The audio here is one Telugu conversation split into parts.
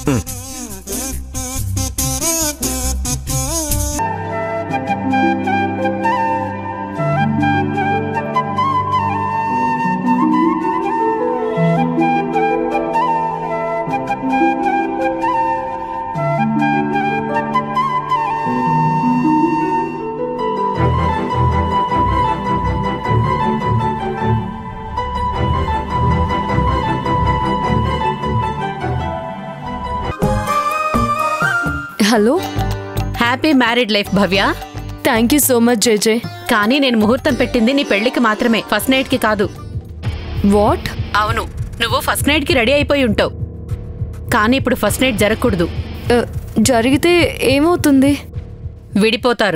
Hello happy married life Bhavya thank you so much JJ కానీ నేను ముహూర్తం పెట్టింది నీ పెళ్లికి మాత్రమే ఫస్ట్ నైట్ కి కాదు వాట్ అవును నువ్వు ఫస్ట్ నైట్ కి రెడీ అయిపోయి ఉంటావు కానీ ఇప్పుడు ఫస్ట్ నైట్ జరగకూడదు జరిగితే ఏమవుతుంది విడిపోతారు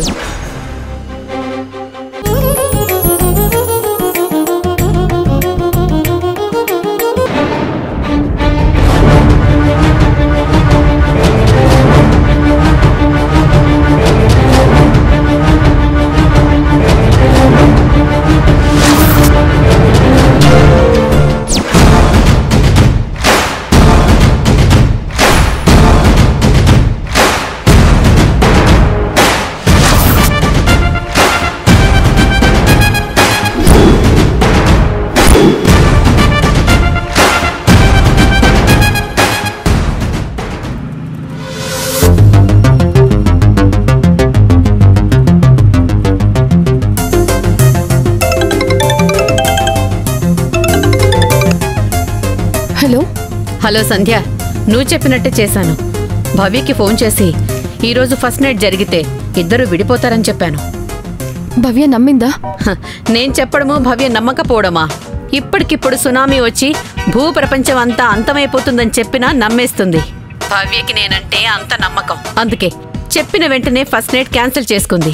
హలో హలో సంధ్య నువ్వు చెప్పినట్టే చేశాను భవ్యకి ఫోన్ చేసి ఈరోజు ఫస్ట్ నైట్ జరిగితే ఇద్దరు విడిపోతారని చెప్పాను భవ్య నమ్మిందా హ, నేను చెప్పడము భవ్య నమ్మకపోవడమా ఇప్పటికిప్పుడు సునామీ వచ్చి భూ ప్రపంచం అంతా అంతమైపోతుందని చెప్పినా నమ్మేస్తుంది భవ్యకి నేనంటే అంత నమ్మకం అందుకే చెప్పిన వెంటనే ఫస్ట్ నైట్ క్యాన్సిల్ చేసుకుంది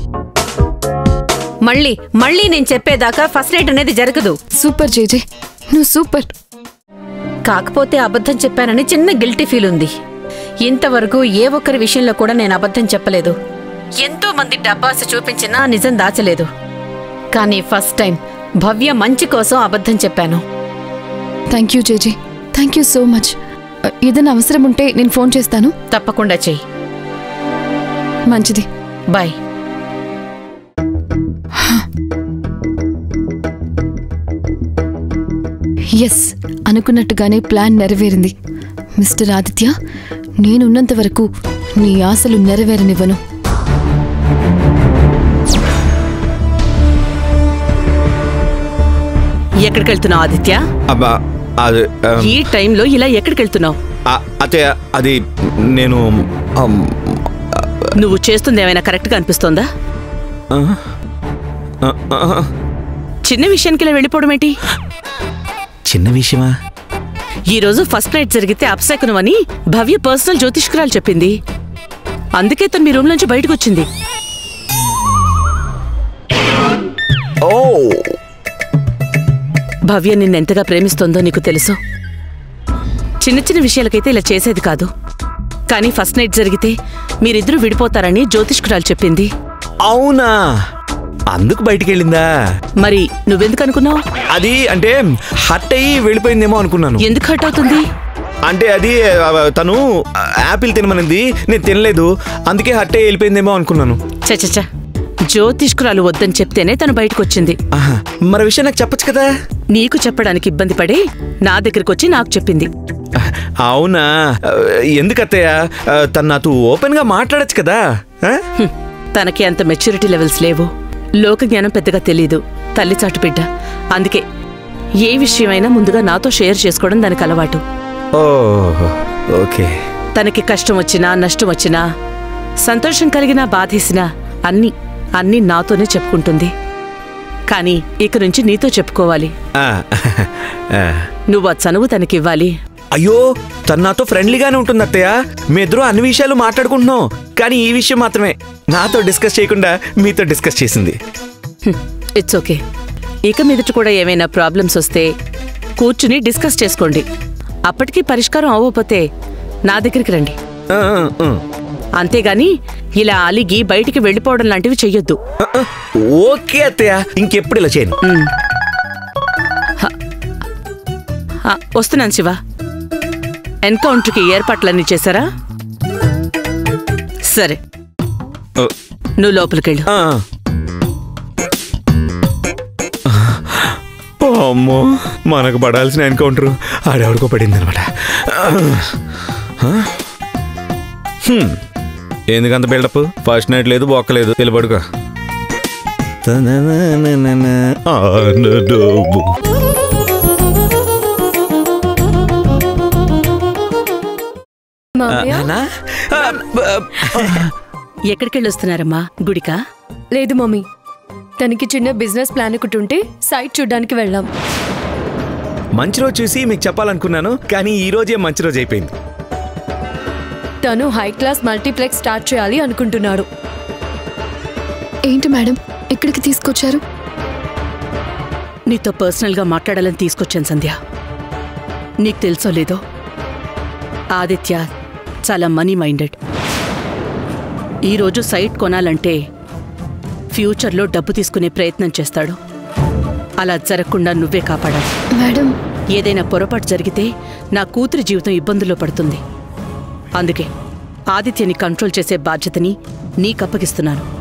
మళ్ళీ మళ్ళీ నేను చెప్పేదాకా ఫస్ట్ నైట్ అనేది జరగదు సూపర్ జేజే నువ్వు సూపర్ కాకపోతే అబద్ధం చెప్పానని చిన్న గిల్టీ ఫీల్ ఉంది ఇంతవరకు ఏ ఒక్కరి విషయంలో కూడా నేను అబద్ధం చెప్పలేదు ఎంతో మంది డబ్బాస చూపించినా నిజం దాచలేదు కానీ ఫస్ట్ టైం భవ్య మంచి కోసం అబద్ధం చెప్పాను thank you JJ thank you so much ఏదైనా అవసరం ఉంటే నేను ఫోన్ చేస్తాను తప్పకుండా చెయ్యి మంచిది బాయ్ ఎస్ అనుకున్నట్టుగానే ప్లాన్ నెరవేరింది మిస్టర్ ఆదిత్య నేనున్నంత వరకు నీ ఆశలు నెరవేరనివ్వను ఎక్కడికి వెళ్తున్నావు ఆదిత్య అబ్బా అది ఆ, ఈ టైంలో ఇలా ఎక్కడికి వెళ్తున్నావు ఆ, అత్తయ్య అది నేను అమ్, నువ్వు చేస్తుంది ఏమైనా కరెక్ట్ గా అనిపిస్తోందా ఆ, ఆ, చిన్న విషయానికి ఇలా వెళ్ళిపోవడం ఏంటి చిన్న విషయమా ఈ రోజు ఫస్ట్ నైట్ జరిగితే అప్సెకనం అని భవ్య పర్సనల్ జ్యోతిష్కురాలు చెప్పింది అందుకే తను మీ రూమ్ నుంచి బయటకు వచ్చింది ఓ భవ్య నిన్నెంతగా ప్రేమిస్తోందో నీకు తెలుసు చిన్న చిన్న విషయాలకైతే ఇలా చేసేది కాదు కానీ ఫస్ట్ నైట్ జరిగితే మీరిద్దరూ విడిపోతారని జ్యోతిష్కురాలు చెప్పింది అవునా అందుకు బయటికి వెళ్ళిందా మరి నువ్వెందుకు అనుకున్నావు అది అంటే హట్ అయ్యి వెళ్ళిపోయిందేమో అనుకున్నాను ఎందుకు హట్ అవుతుంది అంటే అది ఆ, తను యాపిల్ తినమనింది నేను తినలేదు అందుకే హట్ అయ్యి వెళ్ళిపోయిందేమో అనుకున్నాను చచచ జ్యోతిష్కురాలు వద్దని చెప్తేనే తను బయటకు వచ్చింది ఆహా, మరి విషయం నాకు చెప్పొచ్చు కదా నీకు చెప్పడానికి ఇబ్బంది పడి నా దగ్గరికి వచ్చి నాకు చెప్పింది అవునా ఆ, ఎందుకు అత్తయ్య ఆ, తను నాతో ఓపెన్ గా మాట్లాడచ్చు కదా ఆ? హ్మ్. తనకి అంత మెచ్యూరిటీ లెవెల్స్ లేవు లోక జ్ఞానం పెద్దగా తెలీదు తల్లి చాటు బిడ్డ అందుకే ఏ విషయమైనా ముందుగా నాతో షేర్ చేసుకోవడం దానికి అలవాటు ఓ ఓకే తనకి కష్టం వచ్చినా నష్టం వచ్చినా సంతోషం కలిగినా బాధేసినా అన్నీ అన్నీ నాతోనే చెప్పుకుంటుంది కానీ ఇక నుంచి నీతో చెప్పుకోవాలి ఆ, ఆ. నువ్వు ఆ చనువు తనకివ్వాలి అయ్యో తను నాతో ఫ్రెండ్లీగానే ఉంటుంది అత్తయ్య మీ ఇద్దరు అన్ని విషయాలు మాట్లాడుకుంటున్నాం కానీ ఈ విషయం మాత్రమే నాతో డిస్కస్ చేయకుండా మీతో డిస్కస్ చేసింది ఇట్స్ ఓకే ఇక మీదట కూడా ఏమైనా ప్రాబ్లమ్స్ వస్తే కూర్చుని డిస్కస్ చేసుకోండి అప్పటికీ పరిష్కారం అవ్వకపోతే నా దగ్గరికి రండి ఆ, ఆ, ఆ. అంతేగాని ఇలా అలిగి బయటికి వెళ్ళిపోవడం లాంటివి చెయ్యొద్దు ఆ, ఆ. ఓకే అత్తయ్య ఇంకెప్పుడు ఇలా చేయను ఉమ్. హ. ఆ, వస్తున్నాను శివ ఎన్కౌంటర్కి ఏర్పాట్లన్నీ చేశారా సరే ఓ, నువ్వు లోపలికెళ్ళు ఆ. ఓ అమ్మో మనకు పడాల్సిన ఎన్కౌంటర్ ఆడెవడికో పడింది అనమాట ఎందుకంత బిల్డప్ ఫస్ట్ నైట్ లేదు బొక్కలేదు వెళ్ళి పడుకో తననననన, ఆనడోబు. ఆ, మామయ్య నాన్నా? ఆ, బ- ఎక్కడికెళ్ళొస్తున్నారమ్మా గుడికా లేదు మమ్మీ తనకి చిన్న బిజినెస్ ప్లాన్ ఒకటి ఉంటే సైట్ చూడడానికి వెళ్ళాం మంచి రోజు చూసి మీకు చెప్పాలనుకున్నాను కానీ ఈ రోజే మంచి రోజు అయిపోయింది తను హై క్లాస్ మల్టీప్లెక్స్ స్టార్ట్ చేయాలి అనుకుంటున్నాడు ఏంటి మేడం ఎక్కడికి తీసుకొచ్చారు నీతో పర్సనల్గా మాట్లాడాలని తీసుకొచ్చాను సంధ్య నీకు తెలుసో లేదో ఆదిత్య చాలా మనీ మైండెడ్ ఈరోజు సైట్ కొనాలంటే ఫ్యూచర్లో డబ్బు తీసుకునే ప్రయత్నం చేస్తాడు అలా జరగకుండా నువ్వే కాపాడాలి మేడం ఏదైనా పొరపాటు జరిగితే నా కూతురి జీవితం ఇబ్బందుల్లో పడుతుంది అందుకే ఆదిత్యని కంట్రోల్ చేసే బాధ్యతని నీకప్పగిస్తున్నాను